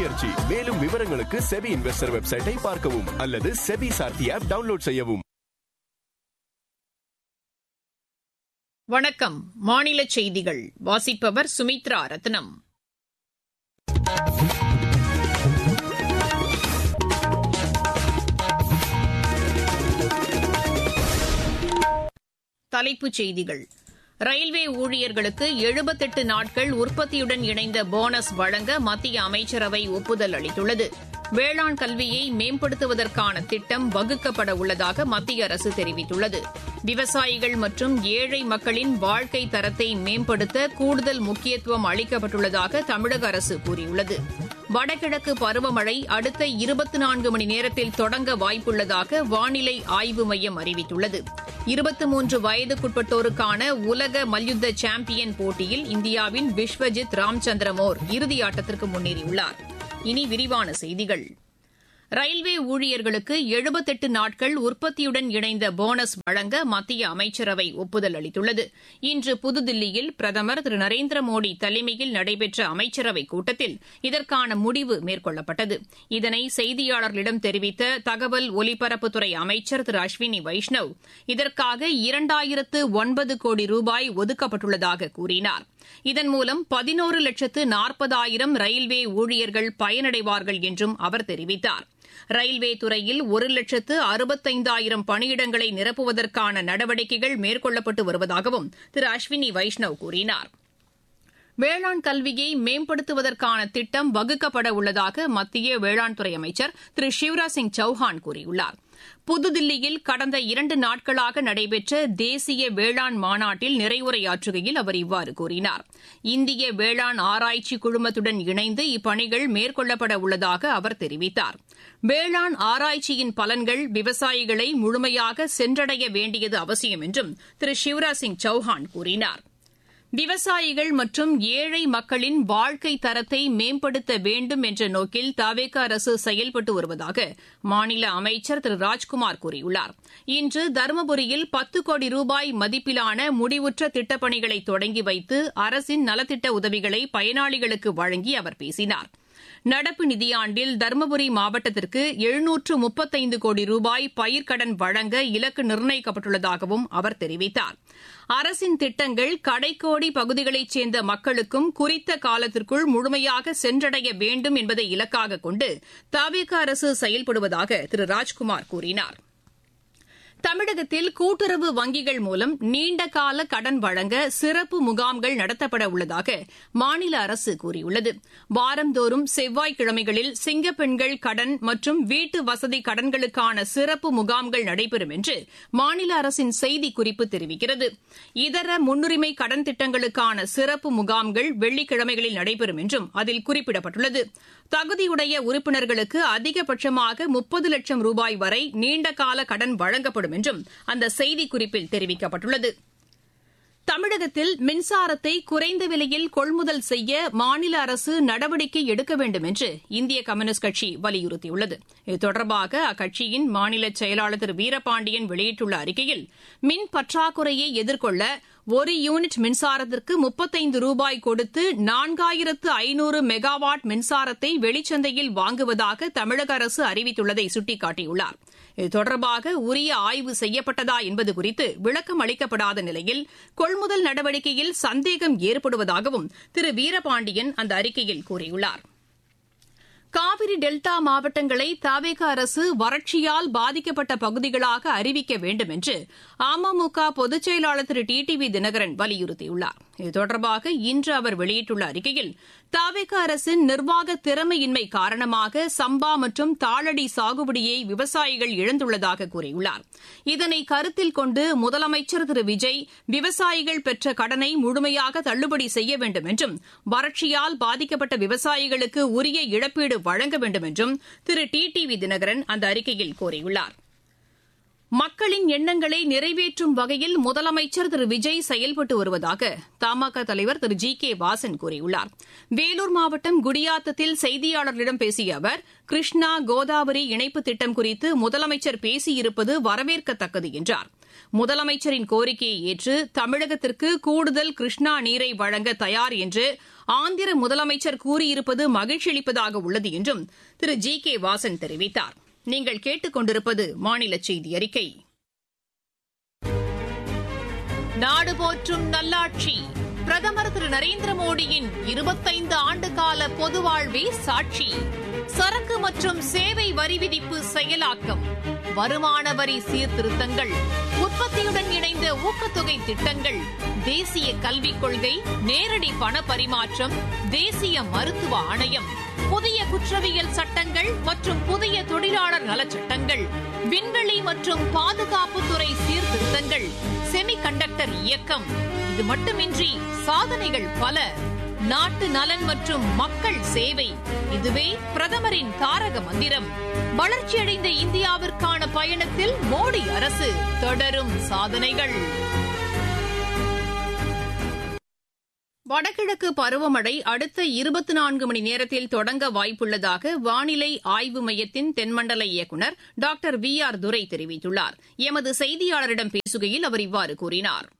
முயற்சி மேலும் விவரங்களுக்கு செபி இன்வெஸ்டர் வெப்சைட்டை பார்க்கவும் அல்லது செபி சார்த்தி ஆப் டவுன்லோட் செய்யவும் வணக்கம் மாநில செய்திகள் வாசிப்பவர் சுமித்ரா ரத்னம் தலைப்புச் செய்திகள் ரயில்வே ஊழியர்களுக்கு எழுபத்தெட்டு நாட்கள் உற்பத்தியுடன் இணைந்த போனஸ் வழங்க மத்திய அமைச்சரவை ஒப்புதல் அளித்துள்ளது வேளாண் கல்வியை மேம்படுத்துவதற்கான திட்டம் வகுக்கப்பட உள்ளதாக மத்திய அரசு தெரிவித்துள்ளது விவசாயிகள் மற்றும் ஏழை மக்களின் வாழ்க்கை தரத்தை மேம்படுத்த கூடுதல் முக்கியத்துவம் அளிக்கப்பட்டுள்ளதாக தமிழக அரசு கூறியுள்ளது வடகிழக்கு பருவமழை அடுத்த இருபத்தி நான்கு மணி நேரத்தில் தொடங்க வாய்ப்புள்ளதாக வானிலை ஆய்வு மையம் அறிவித்துள்ளது இருபத்தி மூன்று வயதுக்குட்பட்டோருக்கான உலக மல்யுத்த சாம்பியன் போட்டியில் இந்தியாவின் விஸ்வஜித் ராம்சந்திரமோர் இறுதியாட்டத்திற்கு முன்னேறியுள்ளார் இனி விரிவான செய்திகள் ரயில்வே ஊழியர்களுக்கு எழுபத்தெட்டு நாட்கள் உற்பத்தியுடன் இணைந்த போனஸ் வழங்க மத்திய அமைச்சரவை ஒப்புதல் அளித்துள்ளது இன்று புதுதில்லியில் பிரதமர் திரு நரேந்திர மோடி தலைமையில் நடைபெற்ற அமைச்சரவைக் கூட்டத்தில் இதற்கான முடிவு மேற்கொள்ளப்பட்டது இதனை செய்தியாளர்களிடம் தெரிவித்த தகவல் ஒலிபரப்புத்துறை அமைச்சர் திரு அஸ்வினி வைஷ்ணவ் இதற்காக இரண்டாயிரத்து ஒன்பது கோடி ரூபாய் ஒதுக்கப்பட்டுள்ளதாக கூறினார் இதன் மூலம் பதினோரு லட்சத்து நாற்பதாயிரம் ரயில்வே ஊழியர்கள் பயனடைவார்கள் என்றும் அவர் தெரிவித்தார் ரயில்வே துறையில் ஒரு லட்சத்து அறுபத்தைந்தாயிரம் பணியிடங்களை நிரப்புவதற்கான நடவடிக்கைகள் மேற்கொள்ளப்பட்டு வருவதாகவும் திரு அஸ்வினி வைஷ்ணவ் கூறினார் வேளாண் கல்வியை மேம்படுத்துவதற்கான திட்டம் வகுக்கப்பட உள்ளதாக மத்திய வேளாண் துறை அமைச்சர் திரு சிவராஜ் சிங் சௌஹான் கூறியுள்ளார் புதுதில்லியில் கடந்த இரண்டு நாட்களாக நடைபெற்ற தேசிய வேளாண் மாநாட்டில் நிறைவுரையாற்றுகையில் அவர் இவ்வாறு கூறினார் இந்திய வேளாண் ஆராய்ச்சி குழுமத்துடன் இணைந்து இப்பணிகள் மேற்கொள்ளப்பட உள்ளதாக அவர் தெரிவித்தார் வேளாண் ஆராய்ச்சியின் பலன்கள் விவசாயிகளை முழுமையாக சென்றடைய வேண்டியது அவசியம் என்றும் திரு சிவராஜ் சிங் சௌஹான் கூறினார் விவசாயிகள் மற்றும் ஏழை மக்களின் வாழ்க்கை தரத்தை மேம்படுத்த வேண்டும் என்ற நோக்கில் தவேக அரசு செயல்பட்டு வருவதாக மாநில அமைச்சர் திரு ராஜ்குமார் கூறியுள்ளார் இன்று தருமபுரியில் பத்து கோடி ரூபாய் மதிப்பிலான முடிவுற்ற திட்டப்பணிகளை தொடங்கி வைத்து அரசின் நலத்திட்ட உதவிகளை பயனாளிகளுக்கு வழங்கி அவர் பேசினார் நடப்பு நிதியாண்டில் தருமபுரி மாவட்டத்திற்கு எழுநூற்று முப்பத்தைந்து கோடி ரூபாய் பயிர்க்கடன் வழங்க இலக்கு நிர்ணயிக்கப்பட்டுள்ளதாகவும் அவர் தெரிவித்தார் அரசின் திட்டங்கள் கடைக்கோடி பகுதிகளைச் சேர்ந்த மக்களுக்கும் குறித்த காலத்திற்குள் முழுமையாக சென்றடைய வேண்டும் என்பதை இலக்காக கொண்டு தவிக அரசு செயல்படுவதாக திரு ராஜ்குமார் கூறினார் தமிழகத்தில் கூட்டுறவு வங்கிகள் மூலம் நீண்டகால கடன் வழங்க சிறப்பு முகாம்கள் நடத்தப்பட உள்ளதாக மாநில அரசு கூறியுள்ளது வாரந்தோறும் செவ்வாய்க்கிழமைகளில் சிங்கப்பெண்கள் கடன் மற்றும் வீட்டு வசதி கடன்களுக்கான சிறப்பு முகாம்கள் நடைபெறும் என்று மாநில அரசின் செய்திக்குறிப்பு தெரிவிக்கிறது இதர முன்னுரிமை கடன் திட்டங்களுக்கான சிறப்பு முகாம்கள் வெள்ளிக்கிழமைகளில் நடைபெறும் என்றும் அதில் குறிப்பிடப்பட்டுள்ளது தகுதியுடைய உறுப்பினர்களுக்கு அதிகபட்சமாக முப்பது லட்சம் ரூபாய் வரை நீண்டகால கடன் வழங்கப்படும் என்றும் அந்த செய்திக்குறிப்பில் தெரிவிக்கப்பட்டுள்ளது தமிழகத்தில் மின்சாரத்தை குறைந்த விலையில் கொள்முதல் செய்ய மாநில அரசு நடவடிக்கை எடுக்க வேண்டும் என்று இந்திய கம்யூனிஸ்ட் கட்சி வலியுறுத்தியுள்ளது இது தொடர்பாக அக்கட்சியின் மாநில செயலாளர் திரு வீரபாண்டியன் வெளியிட்டுள்ள அறிக்கையில் மின் பற்றாக்குறையை எதிர்கொள்ள ஒரு யூனிட் மின்சாரத்திற்கு முப்பத்தைந்து ரூபாய் கொடுத்து நான்காயிரத்து ஐநூறு மெகாவாட் மின்சாரத்தை வெளிச்சந்தையில் வாங்குவதாக தமிழக அரசு அறிவித்துள்ளதை சுட்டிக்காட்டியுள்ளார் இது தொடர்பாக உரிய ஆய்வு செய்யப்பட்டதா என்பது குறித்து விளக்கம் அளிக்கப்படாத நிலையில் கொள்முதல் நடவடிக்கையில் சந்தேகம் ஏற்படுவதாகவும் திரு வீரபாண்டியன் அந்த அறிக்கையில் கூறியுள்ளார் காவிரி டெல்டா மாவட்டங்களை தவேக அரசு வறட்சியால் பாதிக்கப்பட்ட பகுதிகளாக அறிவிக்க வேண்டும் என்று அமமுக பொதுச் செயலாளர் Thiru T T V Dinakaran வலியுறுத்தியுள்ளார் இது தொடர்பாக இன்று அவர் வெளியிட்டுள்ள அறிக்கையில் தவேக அரசின் நிர்வாக திறமையின்மை காரணமாக சம்பா மற்றும் தாளடி சாகுபடியை விவசாயிகள் இழந்துள்ளதாக கூறியுள்ளார் இதனை கருத்தில் கொண்டு முதலமைச்சர் திரு விஜய் விவசாயிகள் பெற்ற கடனை முழுமையாக தள்ளுபடி செய்ய வேண்டும் என்றும் வறட்சியால் பாதிக்கப்பட்ட விவசாயிகளுக்கு உரிய இழப்பீடு வழங்க வேண்டும் என்றும் Thiru T T V Dinakaran அந்த அறிக்கையில் கோரியுள்ளார் மக்களின் எண்ணங்களை நிறைவேற்றும் வகையில் முதலமைச்சர் திரு விஜய் செயல்பட்டு வருவதாக தமாக தலைவர் திரு ஜி கே வாசன் கூறியுள்ளார் வேலூர் மாவட்டம் குடியாத்தத்தில் செய்தியாளர்களிடம் பேசிய அவர் கிருஷ்ணா கோதாவரி இணைப்பு திட்டம் குறித்து முதலமைச்சர் பேசியிருப்பது வரவேற்கத்தக்கது என்றார் முதலமைச்சரின் கோரிக்கையை ஏற்று தமிழகத்திற்கு கூடுதல் கிருஷ்ணா நீரை வழங்க தயார் என்று ஆந்திர முதலமைச்சர் கூறியிருப்பது மகிழ்ச்சியளிப்பதாக உள்ளது என்றும் திரு ஜி கே வாசன் தெரிவித்தார் நீங்கள் கேட்டுக் கொண்டிருப்பது மாநில செய்தி அறிக்கை நாடு போற்றும் நல்லாட்சி பிரதமர் திரு நரேந்திர மோடியின் இருபத்தைந்து ஆண்டு கால பொது வாழ்வே சாட்சி சரக்கு மற்றும் சேவை வரி விதிப்பு செயலாக்கம் வருமான வரி சீர்திருத்தங்கள் உற்பத்தியுடன் இணைந்த ஊக்கத்தொகை திட்டங்கள் தேசிய கல்விக் கொள்கை நேரடி பண பரிமாற்றம் தேசிய மருத்துவ ஆணையம் புதிய குற்றவியல் சட்டங்கள் மற்றும் புதிய தொழிலாளர் நலச்சட்டங்கள் விண்வெளி மற்றும் பாதுகாப்புத்துறை சீர்திருத்தங்கள் செமி கண்டக்டர் இயக்கம் இது மட்டுமின்றி சாதனைகள் பல நாட்டு நலன் மற்றும் மக்கள் சேவை இதுவே பிரதமரின் தாரக மந்திரம் வளர்ச்சியடைந்த இந்தியாவிற்கான பயணத்தில் மோடி அரசு தொடரும் சாதனைகள் வடகிழக்கு பருவமழை அடுத்த இருபத்தி நான்கு மணி நேரத்தில் தொடங்க வாய்ப்புள்ளதாக வானிலை ஆய்வு மையத்தின் தென்மண்டல இயக்குநர் டாக்டர் வி ஆர் துரை தெரிவித்துள்ளார் எமது செய்தியாளரிடம் பேசுகையில் அவர் இவ்வாறு கூறினார்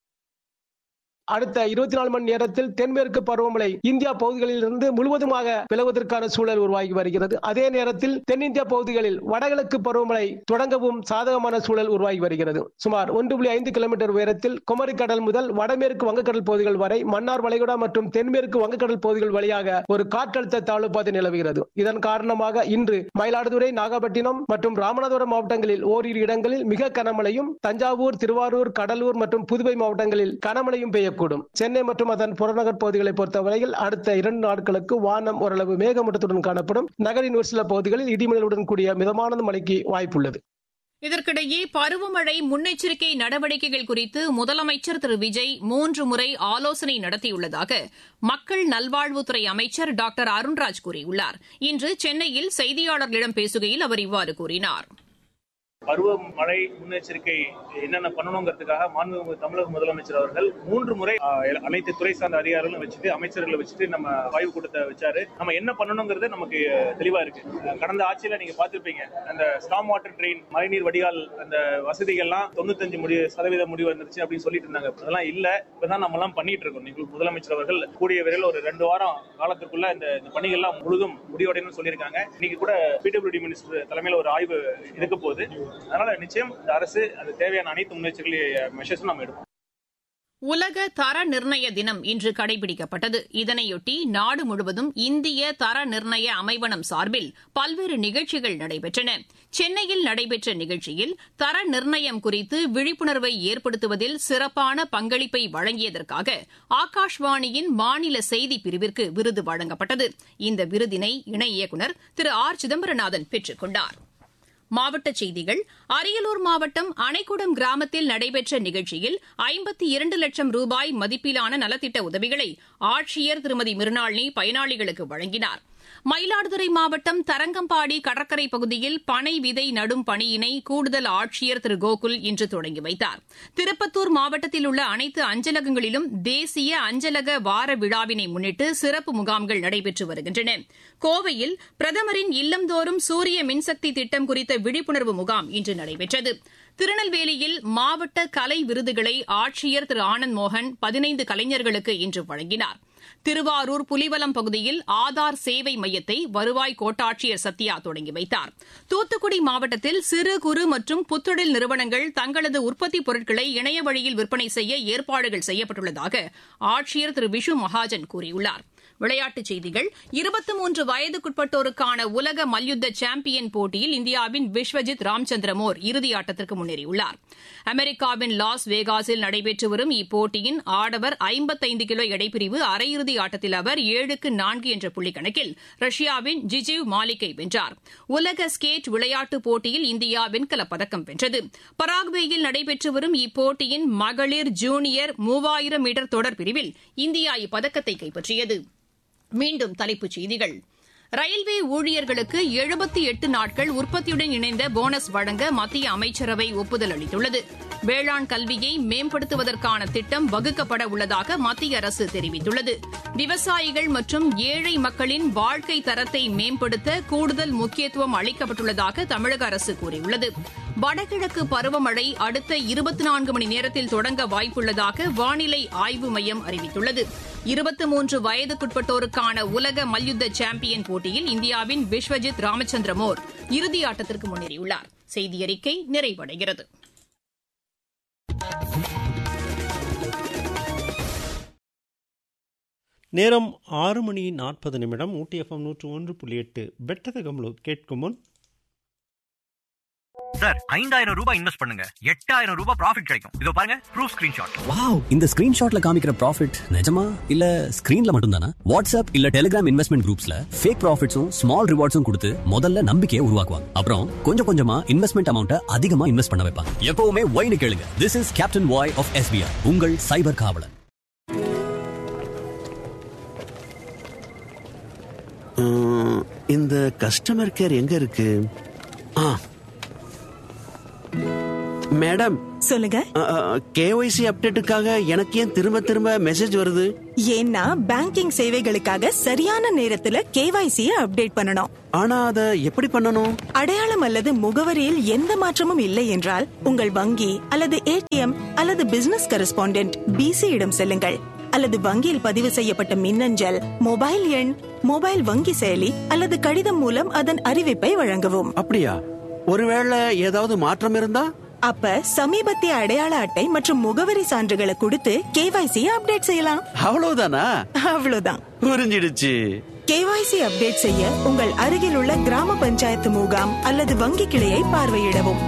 அடுத்த இருபத்தி நாலு மணி நேரத்தில் தென்மேற்கு பருவமழை இந்தியா பகுதிகளில் இருந்து முழுவதுமாக விலகுவதற்கான சூழல் உருவாகி வருகிறது அதே நேரத்தில் தென்னிந்திய பகுதிகளில் வடகிழக்கு பருவமழை தொடங்கவும் சாதகமான சூழல் உருவாகி வருகிறது சுமார் ஒன்று புள்ளி ஐந்து கிலோமீட்டர் உயரத்தில் குமரிக்கடல் முதல் வடமேற்கு வங்கக்கடல் பகுதிகள் வரை மன்னார் வளைகுடா மற்றும் தென்மேற்கு வங்கக்கடல் பகுதிகள் வழியாக ஒரு காற்றழுத்த தாழ்வு பாதை நிலவுகிறது இதன் காரணமாக இன்று மயிலாடுதுறை நாகப்பட்டினம் மற்றும் ராமநாதபுரம் மாவட்டங்களில் ஓரிரு இடங்களில் மிக கனமழையும் தஞ்சாவூர் திருவாரூர் கடலூர் மற்றும் புதுவை மாவட்டங்களில் கனமழையும் பெய்ய பெய்யக்கூடும் சென்னை மற்றும் அதன் புறநகர் பகுதிகளை பொறுத்தவரையில் அடுத்த இரண்டு நாட்களுக்கு வானம் ஓரளவு மேகமூட்டத்துடன் காணப்படும் நகரின் ஒரு சில பகுதிகளில் இடிமலையுடன் கூடிய மிதமான மழைக்கு வாய்ப்புள்ளது இதற்கிடையே பருவமழை முன்னெச்சரிக்கை நடவடிக்கைகள் குறித்து முதலமைச்சர் திரு விஜய் மூன்று முறை ஆலோசனை நடத்தியுள்ளதாக மக்கள் நல்வாழ்வுத்துறை அமைச்சர் டாக்டர் அருண்ராஜ் கூறியுள்ளார் இன்று சென்னையில் செய்தியாளர்களிடம் பேசுகையில் அவர் இவ்வாறு கூறினார் பருவமழை முன்னெச்சரிக்கை என்னென்ன பண்ணணுங்கிறதுக்காக மாண்புமிகு தமிழக முதலமைச்சர் அவர்கள் மூன்று முறை அஹ், அனைத்து துறை சார்ந்த அதிகாரிகளும் வச்சுட்டு அமைச்சர்களை வச்சுட்டு நம்ம ஆய்வு கூட்டத்தை வச்சாரு நம்ம என்ன பண்ணணுங்கிறது நமக்கு தெளிவா இருக்கு அஹ், கடந்த ஆட்சியில நீங்க பார்த்திருப்பீங்க அந்த ஸ்டாம் வாட்டர் ட்ரெயின் மழைநீர் வடிகால் அந்த வசதிகள்லாம் தொண்ணூத்தஞ்சு முடி சதவீத முடிவு வந்துருச்சு அப்படின்னு சொல்லிட்டு இருந்தாங்க அதெல்லாம் இல்ல இப்பதான் நம்ம எல்லாம் பண்ணிட்டு இருக்கோம் நீங்கள் முதலமைச்சர் அவர்கள் கூடிய விரைவில் ஒரு ரெண்டு வாரம் காலத்துக்குள்ள இந்த இந்த பணிகள்லாம் முழுதும் முடிவடையணும்னு சொல்லியிருக்காங்க இன்னைக்கு கூட பிடபிள்யூடி மினிஸ்டர் தலைமையில் ஒரு ஆய்வு இருக்க போகுது அதனால நிச்சயம் இந்த அரசு அது தேவையான அனைத்து முன்னெச்சரிக்கை மெஷர்ஸும் நம்ம எடுப்போம் உலக தர நிர்ணய தினம் இன்று கடைபிடிக்கப்பட்டது இதனையொட்டி நாடு முழுவதும் இந்திய தர நிர்ணய அமைவனம் சார்பில் பல்வேறு நிகழ்ச்சிகள் நடைபெற்றன சென்னையில் நடைபெற்ற நிகழ்ச்சியில் தர நிர்ணயம் குறித்து விழிப்புணர்வை ஏற்படுத்துவதில் சிறப்பான பங்களிப்பை வழங்கியதற்காக ஆகாஷ்வாணியின் மாநில செய்தி பிரிவிற்கு விருது வழங்கப்பட்டது இந்த விருதினை இணை இயக்குநர் திரு ஆர் சிதம்பரநாதன் பெற்றுக் கொண்டார் மாவட்டச் செய்திகள் அரியலூர் மாவட்டம் அணைக்குடம் கிராமத்தில் நடைபெற்ற நிகழ்ச்சியில் ஐம்பத்தி இரண்டு லட்சம் ரூபாய் மதிப்பிலான நலத்திட்ட உதவிகளை ஆட்சியர் திருமதி மிருணாளினி பயனாளிகளுக்கு வழங்கினார் மயிலாடுதுறை மாவட்டம் தரங்கம்பாடி கடற்கரை பகுதியில் பனை விதை நடும் பணியினை கூடுதல் ஆட்சியர் திரு கோகுல் இன்று தொடங்கி வைத்தார் திருப்பத்தூர் மாவட்டத்தில் உள்ள அனைத்து அஞ்சலகங்களிலும் தேசிய அஞ்சலக வார விழாவினை முன்னிட்டு சிறப்பு முகாம்கள் நடைபெற்று வருகின்றன கோவையில் பிரதமரின் இல்லந்தோறும் சூரிய மின்சக்தி திட்டம் குறித்த விழிப்புணர்வு முகாம் இன்று நடைபெற்றது திருநெல்வேலியில் மாவட்ட கலை விருதுகளை ஆட்சியர் திரு ஆனந்த் மோகன் பதினைந்து கலைஞர்களுக்கு இன்று வழங்கினார் திருவாரூர் புலிவலம் பகுதியில் ஆதார் சேவை மையத்தை வருவாய் கோட்டாட்சியர் சத்யா தொடங்கி வைத்தார் தூத்துக்குடி மாவட்டத்தில் சிறு குறு மற்றும் புத்தொழில் நிறுவனங்கள் தங்களது உற்பத்திப் பொருட்களை இணைய வழியில் விற்பனை செய்ய ஏற்பாடுகள் செய்யப்பட்டுள்ளதாக ஆட்சியர் திரு விஷு மகாஜன் கூறியுள்ளார் விளையாட்டுச் செய்திகள் இருபத்தி மூன்று வயதுக்குட்பட்டோருக்கான உலக மல்யுத்த சாம்பியன் போட்டியில் இந்தியாவின் விஸ்வஜித் ராம்சந்திரமோர் இறுதியாட்டத்திற்கு முன்னேறியுள்ளார் அமெரிக்காவின் லாஸ் வேகாஸில் நடைபெற்று வரும் இப்போட்டியின் ஆடவர் ஐம்பத்தைந்து கிலோ எடைப்பிரிவு அரையிறுதி ஆட்டத்தில் அவர் ஏழுக்கு நான்கு என்ற புள்ளிக்கணக்கில் ரஷ்யாவின் ஜிஜிவ் மாலிக்கை வென்றார் உலக ஸ்கேட் விளையாட்டுப் போட்டியில் இந்தியா வெண்கலப் பதக்கம் வென்றது பராகுவேயில் நடைபெற்று வரும் இப்போட்டியின் மகளிர் ஜூனியர் மூவாயிரம் மீட்டர் தொடர் பிரிவில் இந்தியா இப்பதக்கத்தை கைப்பற்றியது மீண்டும் தலைப்புச் செய்திகள் ரயில்வே ஊழியர்களுக்கு எழுபத்தி எட்டு நாட்கள் உற்பத்தியுடன் இணைந்த போனஸ் வழங்க மத்திய அமைச்சரவை ஒப்புதல் அளித்துள்ளது வேளாண் கல்வியை மேம்படுத்துவதற்கான திட்டம் வகுக்கப்பட உள்ளதாக மத்திய அரசு தெரிவித்துள்ளது விவசாயிகள் மற்றும் ஏழை மக்களின் வாழ்க்கை தரத்தை மேம்படுத்த கூடுதல் முக்கியத்துவம் அளிக்கப்பட்டுள்ளதாக தமிழக அரசு கூறியுள்ளது வடகிழக்கு பருவமழை அடுத்த இருபத்தி நான்கு மணி நேரத்தில் தொடங்க வாய்ப்புள்ளதாக வானிலை ஆய்வு மையம் அறிவித்துள்ளது இருபத்தி மூன்று வயதுக்குட்பட்டோருக்கான உலக மல்யுத்த சாம்பியன் போட்டியில் இந்தியாவின் விஸ்வஜித் ராமச்சந்திரமோர் இறுதி ஆட்டத்திற்கு முன்னேறியுள்ளார் செய்தி அறிக்கை நிறைவடைகிறது நேரம் ஆறு மணி நாற்பது நிமிடம் ஊட்டி எஃப்எம் நூற்று ஒன்று புள்ளி எட்டு பெட்டத கம்லு கேட்கும் முன் சார் ஐந்தாயிரம் ரூபாய் இன்வெஸ்ட் பண்ணுங்க எட்டாயிரம் ரூபாய் ப்ராஃபிட் கிடைக்கும் இதோ பாருங்க ப்ரூஃப் ஸ்கிரீன்ஷாட் வாவ் இந்த ஸ்கிரீன்ஷாட்ல காமிக்கிற ப்ராஃபிட் நிஜமா இல்ல ஸ்கிரீன்ல மட்டும் தானா வாட்ஸ்அப் இல்ல டெலிகிராம் இன்வெஸ்ட்மெண்ட் குரூப்ஸ்ல ஃபேக் ப்ராஃபிட்ஸும் ஸ்மால் ரிவார்ட்ஸும் கொடுத்து முதல்ல நம்பிக்கையை உருவாக்குவாங்க அப்புறம் கொஞ்சம் கொஞ்சமா இன்வெஸ்ட்மெண்ட் அமௌண்ட்டை அதிகமா இன்வெஸ்ட் பண்ண வைப்பாங்க எப்பவுமே ஒய்னு கேளுங்க this is captain why of SBI உங்கள் சைபர் காவலன் உம், இந்த கஸ்டமர் கேர் எங்க இருக்கு ஆ மேடம் சொல்லுங்க கேஒய்சி அப்டேட்டுக்காக எனக்கு ஏன் திரும்ப திரும்ப மெசேஜ் வருது ஏன்னா பேங்கிங் சேவைகளுக்காக சரியான நேரத்துல கேவைசியை அப்டேட் பண்ணணும் ஆனா அத எப்படி பண்ணணும் அடையாளம் அல்லது முகவரியில் எந்த மாற்றமும் இல்லை என்றால் உங்கள் வங்கி அல்லது ஏடிஎம் அல்லது பிசினஸ் கரஸ்பாண்டென்ட் பிசி இடம் செல்லுங்கள் அல்லது வங்கியில் பதிவு செய்யப்பட்ட மின்னஞ்சல் மொபைல் எண் மொபைல் வங்கி செயலி அல்லது கடிதம் மூலம் அதன் அறிவிப்பை வழங்கவும் அப்படியா ஒருவேளை ஏதாவது மாற்றம் இருந்தா அப்ப சமீபத்திய அடையாள அட்டை மற்றும் முகவரி சான்றுகளை கொடுத்து கேவைசியை அப்டேட் செய்யலாம் அவ்வளவுதானா அவ்வளவுதான் புரிஞ்சிடுச்சு கேவைசி அப்டேட் செய்ய உங்கள் அருகில் உள்ள கிராம பஞ்சாயத்து முகாம் அல்லது வங்கி கிளையை பார்வையிடவும்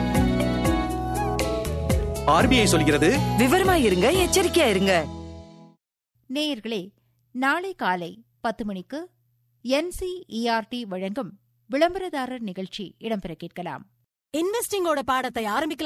ஆர்பிஐ சொல்கிறது விவரமா இருங்க எச்சரிக்கையா இருங்க நேயர்களே நாளை காலை பத்து மணிக்கு என்சிஇஆர்டி வழங்கும் விளம்பரதாரர் நிகழ்ச்சி இடம்பெற கேட்கலாம் இன்வெஸ்டிங்கோட பாடத்தை ஆரம்பிக்கலாம்